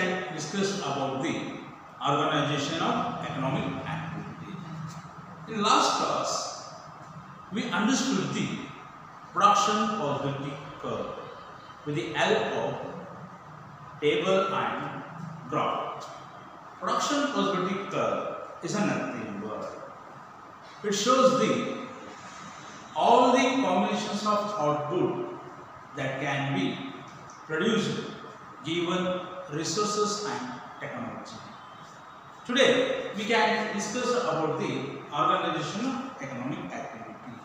can discuss about the organization of economic activity. In last class, we understood the production possibility curve with the help of table and graph. Production possibility curve is a nothing word. It shows the all the combinations of output that can be produced given resources and technology. Today we can discuss about the organization of economic activity.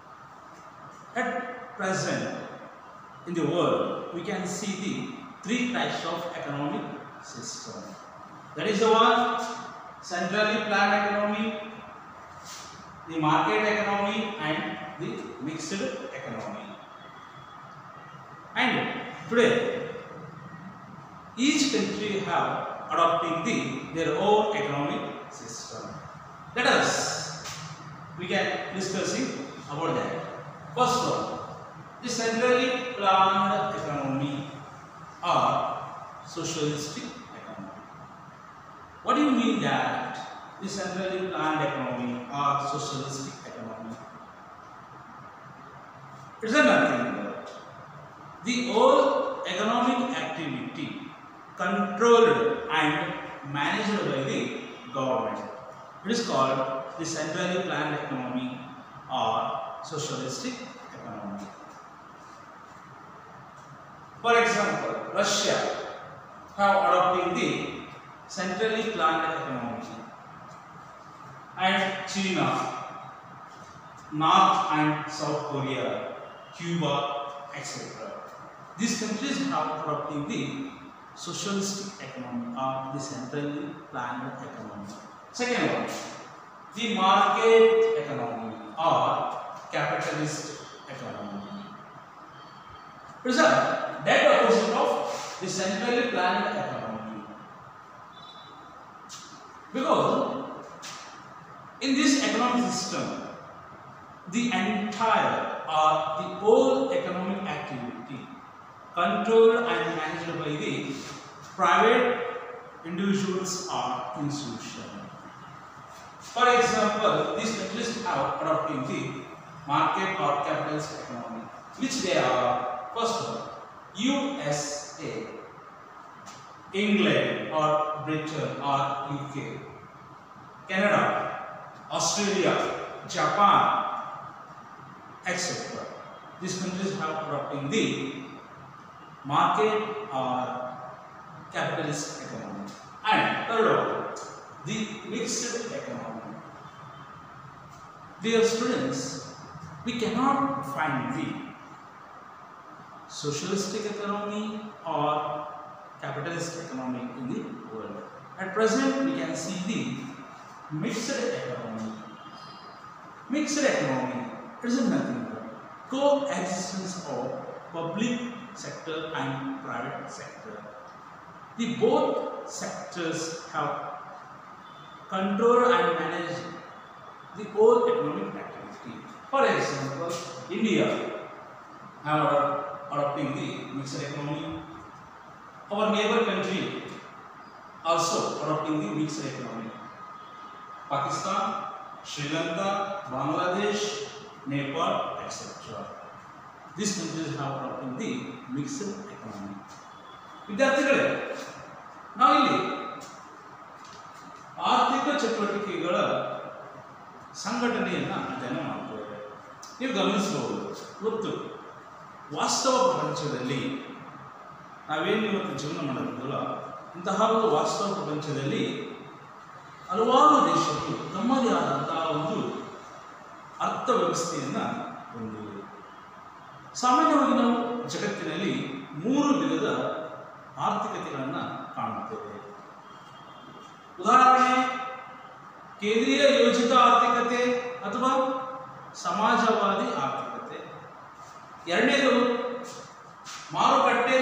At present in the world we can see the three types of economic system. That is the one centrally planned economy, the market economy and the mixed economy. And today each country have adopting the their own economic system. Let us we can discussing about that. First one, the centrally planned economy or socialistic economy. What do you mean that the centrally planned economy or socialistic economy? It's a nothing but the whole economic activity controlled and managed by the government. It is called the centrally planned economy or socialistic economy. For example, Russia have adopted the centrally planned economy and China, North and South Korea, Cuba, etc. These countries have adopted the socialistic economy or the centrally planned economy. Second one, the market economy or capitalist economy. It is a dead opposite of the centrally planned economy. Because in this economic system, the entire or the whole economic activity controlled and managed by the private individuals or institutions. For example, these countries have adopted the market or capitalist economy, which they are first one, USA, England or Britain or UK, Canada, Australia, Japan, etc. These countries have adopted the market or capitalist economy. And third one, the mixed economy. Dear students, we cannot find the socialistic economy or capitalist economy in the world. At present, we can see the mixed economy. Mixed economy is nothing but coexistence of public sector and private sector. The both sectors have control and manage the whole economic activity. For example, India have adopting the mixed economy. Our neighbor country also adopting the mixed economy. Pakistan, Sri Lanka, Bangladesh, Nepal, etc. These countries have adopted the mixed economy. ವಿದ್ಯಾರ್ಥಿಗಳೇ ನಾವಿಲ್ಲಿ ಆರ್ಥಿಕ ಚಟುವಟಿಕೆಗಳ ಸಂಘಟನೆಯನ್ನು ಅಧ್ಯಯನ ಮಾಡ್ತೇವೆ ನೀವು ಗಮನಿಸಬಹುದು ಇವತ್ತು ವಾಸ್ತವ ಪ್ರಪಂಚದಲ್ಲಿ ನಾವೇನು ಇವತ್ತು ಜೀವನ ಮಾಡೋದಿಲ್ಲ ಇಂತಹ ಒಂದು ವಾಸ್ತವ ಪ್ರಪಂಚದಲ್ಲಿ ಹಲವಾರು ದೇಶಗಳು ತಮ್ಮದೇ ಆದಂತಹ ಒಂದು ಅರ್ಥ ವ್ಯವಸ್ಥೆಯನ್ನು ಹೊಂದಿವೆ ಸಾಮಾನ್ಯವಾಗಿ ನಾವು ಜಗತ್ತಿನಲ್ಲಿ ಮೂರು ವಿಧದ ಆರ್ಥಿಕತೆಗಳನ್ನು ಕಾಣುತ್ತೇವೆ ಉದಾಹರಣೆ ಕೇಂದ್ರೀಯ ಯೋಜಿತ ಆರ್ಥಿಕತೆ ಅಥವಾ ಸಮಾಜವಾದಿ ಆರ್ಥಿಕತೆ ಎರಡನೇದು ಮಾರುಕಟ್ಟೆ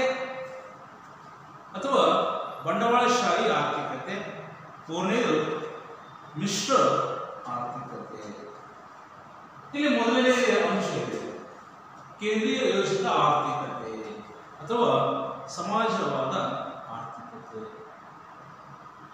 ಅಥವಾ ಬಂಡವಾಳಶಾಹಿ ಆರ್ಥಿಕತೆ ಮೂರನೇದು ಮಿಶ್ರ ಆರ್ಥಿಕತೆ ಇಲ್ಲಿ ಮೊದಲನೇ ಅಂಶ ಇದೆ ಕೇಂದ್ರೀಯ ಯೋಜಿತ ಆರ್ಥಿಕತೆ ಅಥವಾ ಸಮಾಜವಾದ ಆರ್ಥಿಕತೆ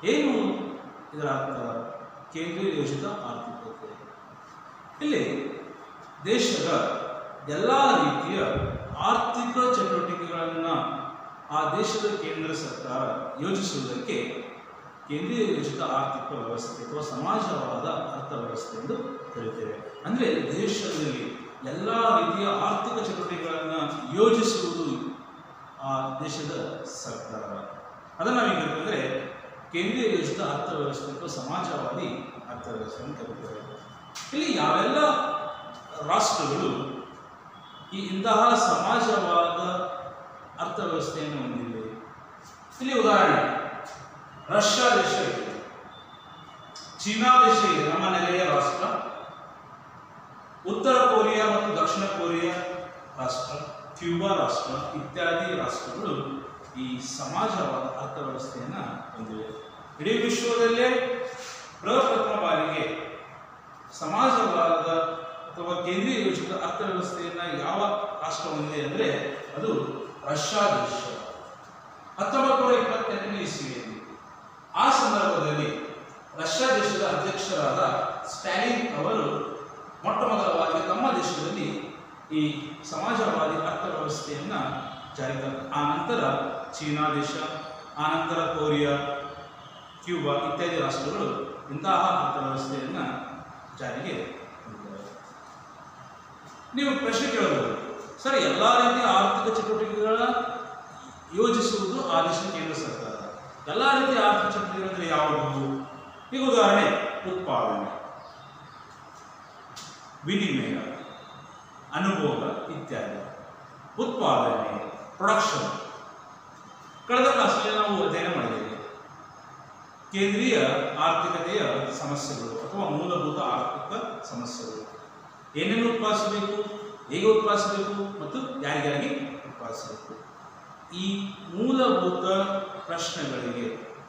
ಏನು ಇದರ ಅರ್ಥ ಕೇಂದ್ರೀಯ ಯೋಜಿತ ಆರ್ಥಿಕತೆ ಇಲ್ಲಿ ದೇಶದ ಎಲ್ಲ ರೀತಿಯ ಆರ್ಥಿಕ ಚಟುವಟಿಕೆಗಳನ್ನು ಆ ದೇಶದ ಕೇಂದ್ರ ಸರ್ಕಾರ ಯೋಜಿಸುವುದಕ್ಕೆ ಕೇಂದ್ರೀಯ ಯೋಜಿತ ಆರ್ಥಿಕ ವ್ಯವಸ್ಥೆ ಅಥವಾ ಸಮಾಜವಾದ ಅರ್ಥವ್ಯವಸ್ಥೆ ಎಂದು ಕರೆಯುತ್ತೇವೆ ಅಂದರೆ ದೇಶದಲ್ಲಿ ಎಲ್ಲ ರೀತಿಯ ಆರ್ಥಿಕ ಚಟುವಟಿಕೆಗಳನ್ನು ಯೋಜಿಸುವುದು ಆ ದೇಶದ ಸರ್ಕಾರ ಅದನ್ನು ನಾವು ಹೇಗಂತಂದರೆ ಕೇಂದ್ರೀಯ ಯೋಜಿತ ಅರ್ಥವ್ಯವಸ್ಥೆ ಅಥವಾ ಸಮಾಜವಾದಿ ಅರ್ಥವ್ಯವಸ್ಥೆ ಅಂತ ಕರೀತಾರೆ ಇಲ್ಲಿ ಯಾವೆಲ್ಲ ರಾಷ್ಟ್ರಗಳು ಈ ಇಂತಹ ಸಮಾಜವಾದ ಅರ್ಥವ್ಯವಸ್ಥೆಯನ್ನು ಹೊಂದಿವೆ ಇಲ್ಲಿ ಉದಾಹರಣೆ ರಷ್ಯಾ ದೇಶ ಇದೆ ಚೀನಾ ದೇಶ ಇದೆ ನಮ್ಮ ನೆಲೆಯ ರಾಷ್ಟ್ರ ಉತ್ತರ ಕೊರಿಯಾ ಮತ್ತು ದಕ್ಷಿಣ ಕೊರಿಯಾ ರಾಷ್ಟ್ರ ಕ್ಯೂಬಾ ರಾಷ್ಟ್ರ ಇತ್ಯಾದಿ ರಾಷ್ಟ್ರಗಳು ಈ ಸಮಾಜವಾದ ಅರ್ಥವ್ಯವಸ್ಥೆಯನ್ನು ಹೊಂದಿವೆ ಇಡೀ ವಿಶ್ವದಲ್ಲೇ ಪ್ರಪ್ರಥಮ ಬಾರಿಗೆ ಸಮಾಜವಾದ ಅಥವಾ ಕೇಂದ್ರೀಯ ಯೋಜಿತ ಅರ್ಥವ್ಯವಸ್ಥೆಯನ್ನು ಯಾವ ರಾಷ್ಟ್ರ ಹೊಂದಿದೆ ಅಂದರೆ ಅದು ರಷ್ಯಾ ದೇಶ ಹತ್ತೊಂಬತ್ತು ನೂರ ಇಪ್ಪತ್ತೆಂಟನೇ ಇಸ್ವಿಯಲ್ಲಿ ಆ ಸಂದರ್ಭದಲ್ಲಿ ರಷ್ಯಾ ದೇಶದ ಅಧ್ಯಕ್ಷರಾದ ಸ್ಟಾಲಿನ್ ಅವರು ಮೊಟ್ಟ ಮೊದಲವಾಗಿ ತಮ್ಮ ದೇಶದಲ್ಲಿ ಈ ಸಮಾಜವಾದಿ ಅರ್ಥವ್ಯವಸ್ಥೆಯನ್ನು ಜಾರಿಗೆ ತಂದರು ಆ ನಂತರ ಚೀನಾ ದೇಶ ಆ ನಂತರ ಕೊರಿಯಾ ಕ್ಯೂಬಾ ಇತ್ಯಾದಿ ರಾಷ್ಟ್ರಗಳು ಇಂತಹ ಅರ್ಥವ್ಯವಸ್ಥೆಯನ್ನು ಜಾರಿಗೆ ತಂದಿದ್ದಾರೆ ನೀವು ಪ್ರಶ್ನೆ ಕೇಳಬಹುದು ಸರ್ ಎಲ್ಲ ರೀತಿಯ ಆರ್ಥಿಕ ಚಟುವಟಿಕೆಗಳ ಯೋಜಿಸುವುದು ಆ ದೇಶದ ಕೇಂದ್ರ ಸರ್ಕಾರ ಎಲ್ಲ ರೀತಿಯ ಆರ್ಥಿಕ ಚಟುವಟಿಕೆಗಳು ಅಂದರೆ ಯಾವುದು ಈಗ ಉದಾಹರಣೆ ಉತ್ಪಾದನೆ ವಿನಿಮಯ ಅನುಭೋಗ ಇತ್ಯಾದಿ ಉತ್ಪಾದನೆ ಪ್ರೊಡಕ್ಷನ್ ಕಳೆದ ಕ್ಲಾಸಲ್ಲಿ ನಾವು ಅಧ್ಯಯನ ಮಾಡಿದ್ದೇವೆ ಕೇಂದ್ರೀಯ ಆರ್ಥಿಕತೆಯ ಸಮಸ್ಯೆಗಳು ಅಥವಾ ಮೂಲಭೂತ ಆರ್ಥಿಕ ಸಮಸ್ಯೆಗಳು ಏನೇನು ಉತ್ಪಾದಿಸಬೇಕು ಹೇಗೆ ಉತ್ಪಾದಿಸಬೇಕು ಮತ್ತು ಯಾರಿಗಾಗಿ ಉತ್ಪಾದಿಸಬೇಕು ಈ ಮೂಲಭೂತ ಪ್ರಶ್ನೆಗಳಿಗೆ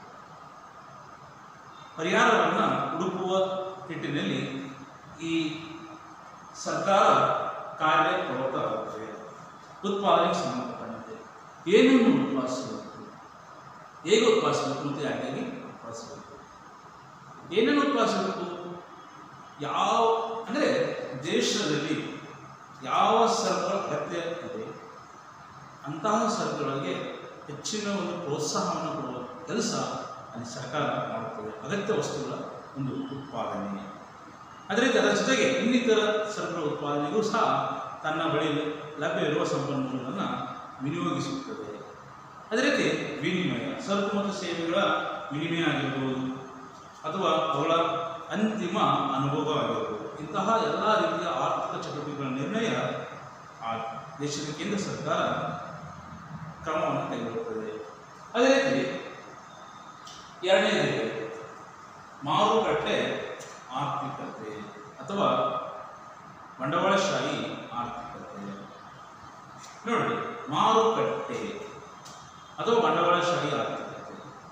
ಪರಿಹಾರವನ್ನು ಹುಡುಕುವ ನಿಟ್ಟಿನಲ್ಲಿ ಈ ಸರ್ಕಾರ ಕಾರ್ಯಪ್ರವೃತ್ತವಾಗುತ್ತದೆ ಉತ್ಪಾದನೆಗೆ ಸಂಬಂಧಪಟ್ಟಂತೆ ಏನನ್ನು ಉತ್ಪಾದಿಸಬೇಕು ಹೇಗೆ ಉತ್ಪಾದಿಸಬೇಕು ಮತ್ತು ಯಾರಿಗಾಗಿ ಉತ್ಪಾದಿಸಬೇಕು ಏನನ್ನು ಉತ್ಪಾದಿಸಬೇಕು ಯಾವ ಅಂದರೆ ದೇಶದಲ್ಲಿ ಯಾವ ಸರಕುಗಳ ಅಗತ್ಯ ಇದೆ ಅಂತಹ ಸರಕುಗಳಿಗೆ ಹೆಚ್ಚಿನ ಒಂದು ಪ್ರೋತ್ಸಾಹವನ್ನು ಕೊಡುವ ಕೆಲಸ ಅಲ್ಲಿ ಸರ್ಕಾರ ಮಾಡುತ್ತದೆ ಅಗತ್ಯ ವಸ್ತುಗಳ ಒಂದು ಉತ್ಪಾದನೆ ಅದೇ ರೀತಿ ಅದರ ಜೊತೆಗೆ ಇನ್ನಿತರ ಸರಕುಗಳ ಉತ್ಪಾದನೆಗೂ ಸಹ ತನ್ನ ಬಳಿ ಲಭ್ಯ ಇರುವ ಸಂಪನ್ಮೂಲಗಳನ್ನು ವಿನಿಯೋಗಿಸುತ್ತದೆ ಅದೇ ರೀತಿ ವಿನಿಮಯ ಸರಕು ಮತ್ತು ಸೇವೆಗಳ ವಿನಿಮಯ ಆಗಿರ್ಬೋದು ಅಥವಾ ಅವುಗಳ ಅಂತಿಮ ಅನುಭವವಾಗಿರ್ಬೋದು ಇಂತಹ ಎಲ್ಲ ರೀತಿಯ ಆರ್ಥಿಕ ಚಟುವಟಿಕೆಗಳ ನಿರ್ಣಯ ಆ ದೇಶದ ಕೇಂದ್ರ ಸರ್ಕಾರ ಕ್ರಮವನ್ನು ತೆಗೆದುಕೊಳ್ಳುತ್ತದೆ ಅದೇ ರೀತಿ ಎರಡನೇದಿದೆ ಮಾರುಕಟ್ಟೆ ಆರ್ಥಿಕತೆ ಅಥವಾ ಬಂಡವಾಳಶಾಹಿ ಆರ್ಥಿಕತೆ ನೋಡಿ ಮಾರುಕಟ್ಟೆ ಅಥವಾ ಬಂಡವಾಳಶಾಹಿ ಆರ್ಥಿಕತೆ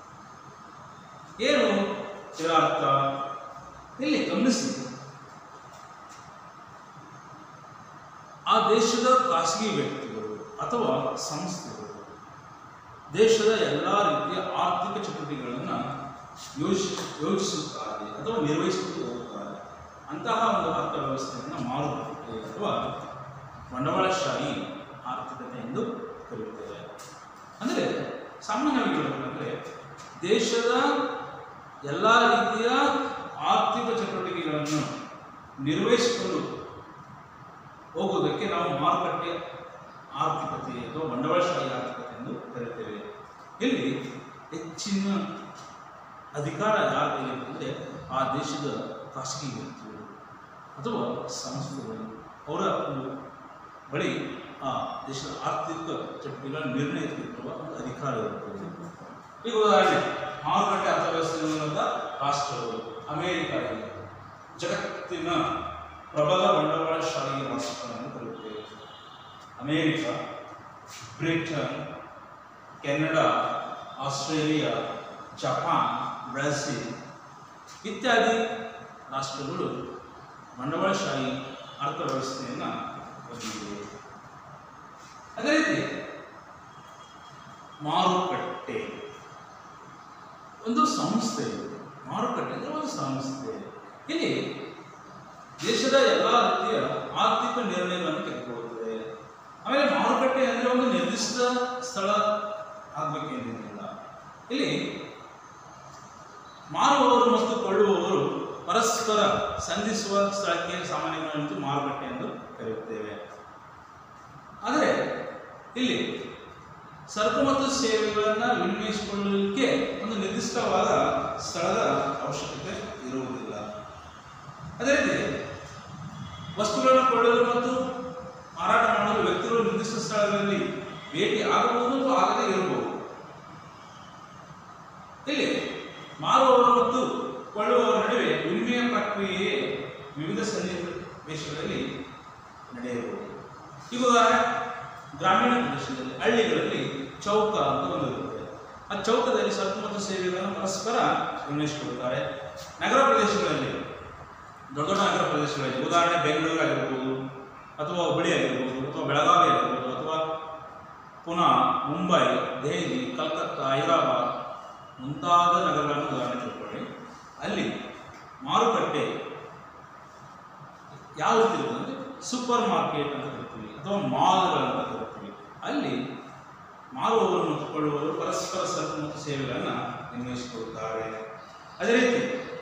ಏನು ಇದರ ಅರ್ಥ ಇಲ್ಲಿ ಗಮನಿಸಿ ಆ ದೇಶದ ಖಾಸಗಿ ವ್ಯಕ್ತಿಗಳು ಅಥವಾ ಸಂಸ್ಥೆಗಳು ದೇಶದ ಎಲ್ಲ ರೀತಿಯ ಆರ್ಥಿಕ ಚಟುವಟಿಕೆಗಳನ್ನು ಯೋಜಿ ಯೋಜಿಸುತ್ತಾರೆ ಅಥವಾ ನಿರ್ವಹಿಸುತ್ತಾ ಹೋಗುತ್ತಾರೆ ಅಂತಹ ಒಂದು ಅರ್ಥವ್ಯವಸ್ಥೆಯನ್ನು ಮಾರುಕಟ್ಟೆ ಅಥವಾ ಬಂಡವಾಳಶಾಹಿ ಆರ್ಥಿಕತೆ ಎಂದು ಕರೆಯುತ್ತೇವೆ ಅಂದರೆ ಸಾಮಾನ್ಯವಾಗಿ ಹೇಳಬೇಕಂದ್ರೆ ದೇಶದ ಎಲ್ಲ ರೀತಿಯ ಆರ್ಥಿಕ ಚಟುವಟಿಕೆಗಳನ್ನು ನಿರ್ವಹಿಸಿಕೊಂಡು ಹೋಗುವುದಕ್ಕೆ ನಾವು ಮಾರುಕಟ್ಟೆ ಆರ್ಥಿಕತೆ ಅಥವಾ ಬಂಡವಾಳಶಾಹಿ ಆರ್ಥಿಕತೆ ಎಂದು ಕರೆಯುತ್ತೇವೆ ಇಲ್ಲಿ ಹೆಚ್ಚಿನ ಅಧಿಕಾರ ಯಾರ ಕೈಯಲ್ಲಿ ಅಂದರೆ ಆ ದೇಶದ ಖಾಸಗಿ ವ್ಯಕ್ತಿಗಳು ಅಥವಾ ಸಂಸ್ಥೆಗಳು ಅವರ ಒಂದು ಬಳಿ ಆ ದೇಶದ ಆರ್ಥಿಕ ಚಟುವಟಿಕೆಗಳ ನಿರ್ಣಯ ತೆಗೆದುಕೊಳ್ಳುವ ಒಂದು ಅಧಿಕಾರ ಇರುತ್ತದೆ ಈಗ ಉದಾಹರಣೆ ಮಾರುಕಟ್ಟೆ ಅರ್ಥವ್ಯವಸ್ಥೆಯಿಂದ ರಾಷ್ಟ್ರಗಳು ಅಮೇರಿಕ ಇದೆ. ಜಗತ್ತಿನ ಪ್ರಬಲ ಬಂಡವಾಳಶಾಹಿ ರಾಷ್ಟ್ರಗಳನ್ನು ಕರೆಯುತ್ತೇವೆ America Britain Canada Australia Japan Brazil ಇತ್ಯಾದಿ ರಾಷ್ಟ್ರಗಳು ಬಂಡವಾಳಶಾಹಿ ಅರ್ಥವ್ಯವಸ್ಥೆಯನ್ನು ಹೊಂದಿವೆ ಅದೇ ರೀತಿ ಮಾರುಕಟ್ಟೆ ಒಂದು ಸಂಸ್ಥೆ ಇದು. ಮಾರುಕಟ್ಟೆ ಅಂದರೆ ಒಂದು ಸಂಸ್ಥೆ ಇಲ್ಲಿ ದೇಶದ ಎಲ್ಲ ರೀತಿಯ ಆರ್ಥಿಕ ನಿರ್ಣಯಗಳನ್ನು ತೆಗೆದುಕೊಳ್ಳುತ್ತದೆ ಆಮೇಲೆ ಮಾರುಕಟ್ಟೆ ಅಂದರೆ ಒಂದು ನಿರ್ದಿಷ್ಟ ಸ್ಥಳ ಆಗಬೇಕೇನಿಲ್ಲ ಇಲ್ಲಿ ಮಾರುವವರು ಮತ್ತು ಕೊಳ್ಳುವವರು ಪರಸ್ಪರ ಸಂಧಿಸುವ ಸ್ಥಳಕ್ಕೆ ಸಾಮಾನ್ಯವಾಗಿ ಮಾರುಕಟ್ಟೆ ಎಂದು ಕರೆಯುತ್ತೇವೆ ಆದರೆ ಇಲ್ಲಿ ಸರಕು ಮತ್ತು ಸೇವೆಗಳನ್ನು ವಿನಿಮಯಿಸಿಕೊಳ್ಳಲಿಕ್ಕೆ ಒಂದು ನಿರ್ದಿಷ್ಟವಾದ ಸ್ಥಳದ ಅವಶ್ಯಕತೆ ಇರುವುದಿಲ್ಲ ಅದೇ ರೀತಿ ವಸ್ತುಗಳನ್ನು ಕೊಳ್ಳಲು ಮತ್ತು ಮಾರಾಟ ಮಾಡಲು ವ್ಯಕ್ತಿಗಳು ನಿರ್ದಿಷ್ಟ ಸ್ಥಳಗಳಲ್ಲಿ ಭೇಟಿ ಆಗಬಹುದು ಅಥವಾ ಆಗದೇ ಇರಬಹುದು ಇಲ್ಲಿ ಮಾರುವವರು ಮತ್ತು ಕೊಳ್ಳುವವರ ನಡುವೆ ವಿನಿಮಯ ಪ್ರಕ್ರಿಯೆ ವಿವಿಧ ಸನ್ನಿವೇಶಗಳಲ್ಲಿ ನಡೆಯಬಹುದು ಈಗ ಉದಾಹರಣೆ ಗ್ರಾಮೀಣ ಪ್ರದೇಶದಲ್ಲಿ ಹಳ್ಳಿಗಳಲ್ಲಿ ಚೌಕ ಅಂತ ಒಂದು ಇರುತ್ತೆ ಆ ಚೌಕದಲ್ಲಿ ಸರಕು ಮತ್ತು ಸೇವೆಗಳನ್ನು ಪರಸ್ಪರ ವಿನಿಯೋಗಿಸಿಕೊಳ್ತಾರೆ ನಗರ ಪ್ರದೇಶಗಳಲ್ಲಿ ದೊಡ್ಡ ದೊಡ್ಡ ನಗರ ಪ್ರದೇಶಗಳಲ್ಲಿ ಉದಾಹರಣೆ ಬೆಂಗಳೂರು ಆಗಿರ್ಬೋದು ಅಥವಾ ಹುಬ್ಬಳ್ಳಿ ಆಗಿರ್ಬೋದು ಅಥವಾ ಬೆಳಗಾವಿ ಆಗಿರ್ಬೋದು ಅಥವಾ ಪುನಃ ಮುಂಬೈ ದೆಹಲಿ ಕಲ್ಕತ್ತಾ ಹೈದರಾಬಾದ್ ಮುಂತಾದ ನಗರಗಳನ್ನು ಉದಾಹರಣೆ ತಿಳ್ಕೊಳ್ಳಿ ಅಲ್ಲಿ ಮಾರುಕಟ್ಟೆ ಯಾವ ರೀತಿ ಇರುತ್ತೆ ಅಂದರೆ ಸೂಪರ್ ಮಾರ್ಕೆಟ್ ಅಂತ ಕರಿತೀವಿ ಅಥವಾ ಮಾಲ್ಗಳಂತ ಕರಿತೀವಿ ಅಲ್ಲಿ ಮಾರುವವರು ಮತ್ತು ಕೊಳ್ಳುವವರು ಪರಸ್ಪರ ಸರಕು ಮತ್ತು ಸೇವೆಗಳನ್ನು ವಿನಿಯೋಗಿಸಿಕೊಳ್ಳುತ್ತಾರೆ ಅದೇ ರೀತಿ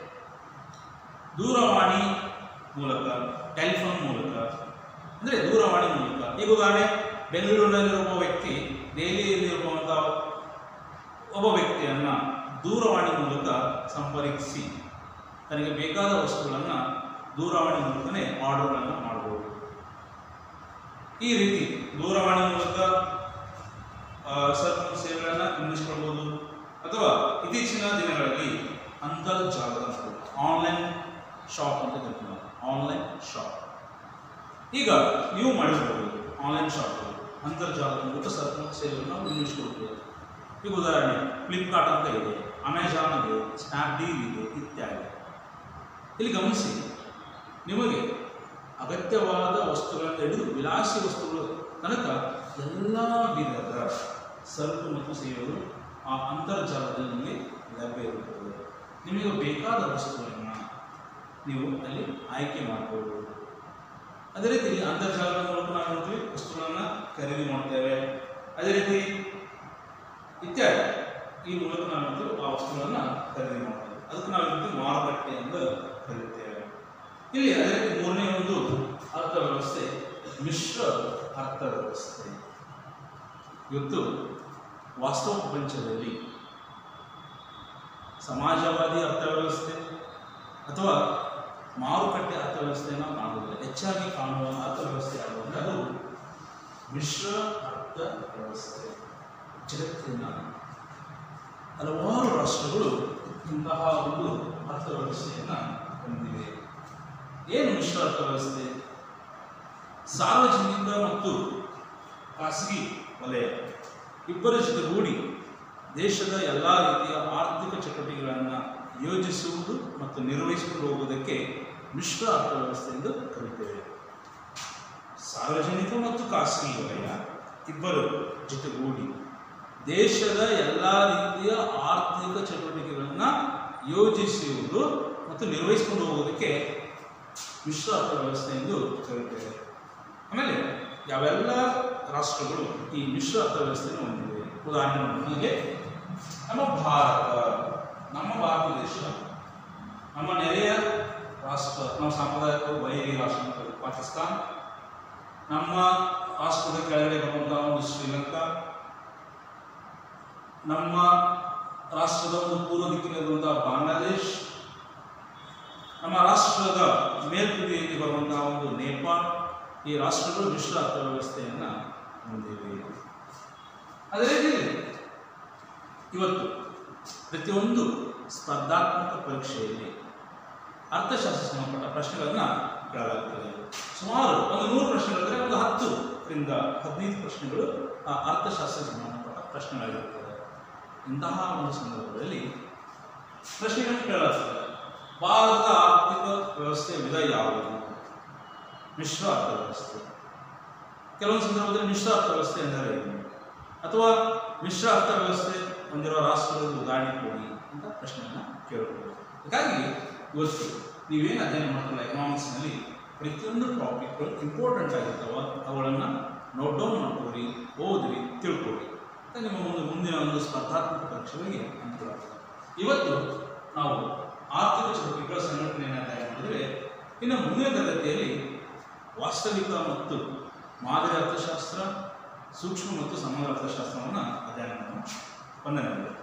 ದೂರವಾಣಿ ಮೂಲಕ ಟೆಲಿಫೋನ್ ಮೂಲಕ ಅಂದರೆ ದೂರವಾಣಿ ಮೂಲಕ ಈಗ ಉದಾಹರಣೆ ಬೆಂಗಳೂರಿನಲ್ಲಿರುವ ಒಬ್ಬ ವ್ಯಕ್ತಿ ದೆಹಲಿಯಲ್ಲಿರುವಂಥ ಒಬ್ಬ ವ್ಯಕ್ತಿಯನ್ನು ದೂರವಾಣಿ ಮೂಲಕ ಸಂಪರ್ಕಿಸಿ ತನಗೆ ಬೇಕಾದ ವಸ್ತುಗಳನ್ನು ದೂರವಾಣಿ ಮೂಲಕನೇ ಆರ್ಡರ್ಗಳನ್ನು ಮಾಡಬಹುದು ಈ ರೀತಿ ದೂರವಾಣಿ ಮೂಲಕ ಆ, ಸರಕು ಮತ್ತು ಸೇವೆಗಳನ್ನು ವಿನಿಯೋಗಿಸಿಕೊಳ್ಬೋದು ಅಥವಾ ಇತ್ತೀಚಿನ ದಿನಗಳಲ್ಲಿ ಅಂತರ್ಜಾಲದ ಆನ್ಲೈನ್ ಶಾಪ್ ಅಂತ ಕರಿತೀವಿ ನಾವು ಆನ್ಲೈನ್ ಶಾಪ್ ಈಗ ನೀವು ಮಾಡಿರ್ಬೋದು ಆನ್ಲೈನ್ ಶಾಪ್ ಅಂತರ್ಜಾಲದ ಮೂಲಕ ಸರಕು ಮತ್ತು ಸೇವೆಗಳನ್ನು ನಾವು ವಿನಿಯೋಗಿಸಿಕೊಳ್ಬೋದು ಈಗ ಉದಾಹರಣೆ ಫ್ಲಿಪ್ಕಾರ್ಟ್ ಅಂತ ಇದೆ ಅಮೆಜಾನ್ ಇದೆ ಸ್ನ್ಯಾಪ್ಡೀಲ್ ಇದೆ ಇತ್ಯಾದಿ ಇಲ್ಲಿ ಗಮನಿಸಿ ನಿಮಗೆ ಅಗತ್ಯವಾದ ವಸ್ತುಗಳನ್ನು ಹಿಡಿದು ವಿಲಾಸಿ ವಸ್ತುಗಳು ತನಕ ಎಲ್ಲ ವಿಧದ ಸರಕು ಮತ್ತು ಸೇವೆಗಳು ಆ ಅಂತರ್ಜಾಲದಲ್ಲಿ ನಿಮಗೆ ಲಭ್ಯ ಇರುತ್ತದೆ ನಿಮಗೆ ಬೇಕಾದ ವಸ್ತುವನ್ನು ನೀವು ಅಲ್ಲಿ ಆಯ್ಕೆ ಮಾಡಬಹುದು ಅದೇ ರೀತಿ ಅಂತರ್ಜಾಲದ ಮೂಲಕ ನಾವು ನೋಡ್ತೀವಿ ವಸ್ತುಗಳನ್ನು ಖರೀದಿ ಮಾಡ್ತೇವೆ ಅದೇ ರೀತಿ ಇತ್ಯಾದಿ ಈ ಮೂಲಕ ನಾವು ನೋಡ್ತೀವಿ ಆ ವಸ್ತುಗಳನ್ನು ಖರೀದಿ ಮಾಡ್ತೇವೆ ಅದಕ್ಕೆ ನಾವು ಹೇಳ್ತೀವಿ ಮಾರುಕಟ್ಟೆ ಎಂದು ಕರೆಯುತ್ತೇವೆ ಇಲ್ಲಿ ಅದೇ ರೀತಿ ಮೂರನೇ ಒಂದು ಅರ್ಥವ್ಯವಸ್ಥೆ ಮಿಶ್ರ ಅರ್ಥವ್ಯವಸ್ಥೆ ಇವತ್ತು ವಾಸ್ತವ ಪ್ರಪಂಚದಲ್ಲಿ ಸಮಾಜವಾದಿ ಅರ್ಥವ್ಯವಸ್ಥೆ ಅಥವಾ ಮಾರುಕಟ್ಟೆ ಅರ್ಥವ್ಯವಸ್ಥೆಯನ್ನು ಕಾಣುವುದಿಲ್ಲ ಹೆಚ್ಚಾಗಿ ಕಾಣುವ ಅರ್ಥವ್ಯವಸ್ಥೆ ಯಾವುದು ಅಂದರೆ ಅದು ಮಿಶ್ರ ಅರ್ಥವ್ಯವಸ್ಥೆ ಜಗತ್ತಿನ ಹಲವಾರು ರಾಷ್ಟ್ರಗಳು ಇಂತಹ ಒಂದು ಅರ್ಥವ್ಯವಸ್ಥೆಯನ್ನು ಹೊಂದಿವೆ ಏನು ಮಿಶ್ರ ಅರ್ಥವ್ಯವಸ್ಥೆ ಸಾರ್ವಜನಿಕ ಮತ್ತು ಖಾಸಗಿ ವಲಯ ಇಬ್ಬರ ಜೊತೆಗೂಡಿ ದೇಶದ ಎಲ್ಲ ರೀತಿಯ ಆರ್ಥಿಕ ಚಟುವಟಿಕೆಗಳನ್ನು ಯೋಜಿಸುವುದು ಮತ್ತು ನಿರ್ವಹಿಸಿಕೊಂಡು ಹೋಗುವುದಕ್ಕೆ ಮಿಶ್ರ ಅರ್ಥವ್ಯವಸ್ಥೆ ಎಂದು ಕರೆಯುತ್ತೇವೆ ಸಾರ್ವಜನಿಕ ಮತ್ತು ಖಾಸಗಿ ವಲಯ ಇಬ್ಬರು ಜೊತೆಗೂಡಿ ದೇಶದ ಎಲ್ಲ ರೀತಿಯ ಆರ್ಥಿಕ ಚಟುವಟಿಕೆಗಳನ್ನು ಯೋಜಿಸುವುದು ಮತ್ತು ನಿರ್ವಹಿಸಿಕೊಂಡು ಹೋಗುವುದಕ್ಕೆ ಮಿಶ್ರ ಅರ್ಥವ್ಯವಸ್ಥೆ ಎಂದು ಕರೆಯುತ್ತೇವೆ ಆಮೇಲೆ ಯಾವೆಲ್ಲ ರಾಷ್ಟ್ರಗಳು ಈ ಮಿಶ್ರ ಅರ್ಥವ್ಯವಸ್ಥೆಯನ್ನು ಹೊಂದಿವೆ ಉದಾಹರಣೆ ನಮಗೆ ನಮ್ಮ ಭಾರತ ನಮ್ಮ ಭಾರತ ದೇಶ ನಮ್ಮ ನೆರೆಯ ರಾಷ್ಟ್ರ ನಮ್ಮ ಸಾಂಪ್ರದಾಯಿಕ ವೈರಿ ರಾಷ್ಟ್ರ ಅಂತ ಕರೀತೀವಿ. ಪಾಕಿಸ್ತಾನ್ ನಮ್ಮ ರಾಷ್ಟ್ರದ ಕೆಳಗಡೆ ಬರುವಂತಹ ಒಂದು ಶ್ರೀಲಂಕಾ ನಮ್ಮ ರಾಷ್ಟ್ರದ ಒಂದು ಪೂರ್ವ ದಿಕ್ಕಿನಲ್ಲಿರುವಂತಹ ಬಾಂಗ್ಲಾದೇಶ್ ನಮ್ಮ ರಾಷ್ಟ್ರದ ಮೇಲ್ತುದಿಯಲ್ಲಿ ಬರುವಂತಹ ಒಂದು ನೇಪಾಳ ಈ ರಾಷ್ಟ್ರಗಳು ಮಿಶ್ರ ಅರ್ಥವ್ಯವಸ್ಥೆಯನ್ನು ಹೊಂದಿವೆ ಅದೇ ರೀತಿ ಇವತ್ತು ಪ್ರತಿಯೊಂದು ಸ್ಪರ್ಧಾತ್ಮಕ ಪರೀಕ್ಷೆಯಲ್ಲಿ ಅರ್ಥಶಾಸ್ತ್ರ ಸಂಬಂಧಪಟ್ಟ ಪ್ರಶ್ನೆಗಳನ್ನು ಕೇಳಲಾಗ್ತದೆ ಸುಮಾರು ಒಂದು ನೂರು ಪ್ರಶ್ನೆಗಳಿದ್ರೆ ಒಂದು ಹತ್ತರಿಂದ ಹದಿನೈದು ಪ್ರಶ್ನೆಗಳು ಆ ಅರ್ಥಶಾಸ್ತ್ರ ಸಂಬಂಧಪಟ್ಟ ಪ್ರಶ್ನೆಗಳಾಗಿರ್ತದೆ ಇಂತಹ ಒಂದು ಸಂದರ್ಭದಲ್ಲಿ ಪ್ರಶ್ನೆಗಳನ್ನು ಕೇಳಲಾಗ್ತದೆ ಭಾರತದ ಆರ್ಥಿಕ ವ್ಯವಸ್ಥೆಯ ವಿಧ ಯಾವುದು ಮಿಶ್ರ ಅರ್ಥವ್ಯವಸ್ಥೆ ಕೆಲವೊಂದು ಸಂದರ್ಭದಲ್ಲಿ ಮಿಶ್ರ ಅರ್ಥವ್ಯವಸ್ಥೆ ಎಂದರೆ ಏನು ಅಥವಾ ಮಿಶ್ರ ಅರ್ಥವ್ಯವಸ್ಥೆ ಹೊಂದಿರುವ ರಾಷ್ಟ್ರಗಳ ಉದಾಹರಣೆ ಕೊಡಿ ಅಂತ ಪ್ರಶ್ನೆಯನ್ನು ಕೇಳಬಹುದು ಹಾಗಾಗಿ ಇವತ್ತು ನೀವೇನು ಅಧ್ಯಯನ ಮಾಡ್ತಿಲ್ಲ ಎಕನಾಮಿಕ್ಸ್ನಲ್ಲಿ ಪ್ರತಿಯೊಂದು ಟಾಪಿಕ್ಗಳು ಇಂಪಾರ್ಟೆಂಟ್ ಆಗಿರ್ತಾವ ಅವುಗಳನ್ನು ನೋಟ್ ಡೌನ್ ಮಾಡ್ಕೊಳ್ರಿ ಓದ್ರಿ ತಿಳ್ಕೊಳ್ರಿ ಅಂತ ನಿಮ್ಮ ಒಂದು ಮುಂದಿನ ಒಂದು ಸ್ಪರ್ಧಾತ್ಮಕ ಪರೀಕ್ಷೆಗಳಿಗೆ ಅನುಕೂಲ ಆಗ್ತದೆ ಇವತ್ತು ನಾವು ಆರ್ಥಿಕ ಚಟುವಟಿಕೆಗಳ ಸಂಘಟನೆಯನ್ನು ಅಧ್ಯಯನ ಮಾಡಿದರೆ ಇನ್ನು ಮುಂದಿನ ತರಗತಿಯಲ್ಲಿ ವಾಸ್ತವಿಕ ಮತ್ತು ಮಾದರಿ ಅರ್ಥಶಾಸ್ತ್ರ ಸೂಕ್ಷ್ಮ ಮತ್ತು ಸಮಗ್ರ ಅರ್ಥಶಾಸ್ತ್ರವನ್ನು ಅಧ್ಯಯನ ಮಾಡೋಣ ವಂದನೆಗಳು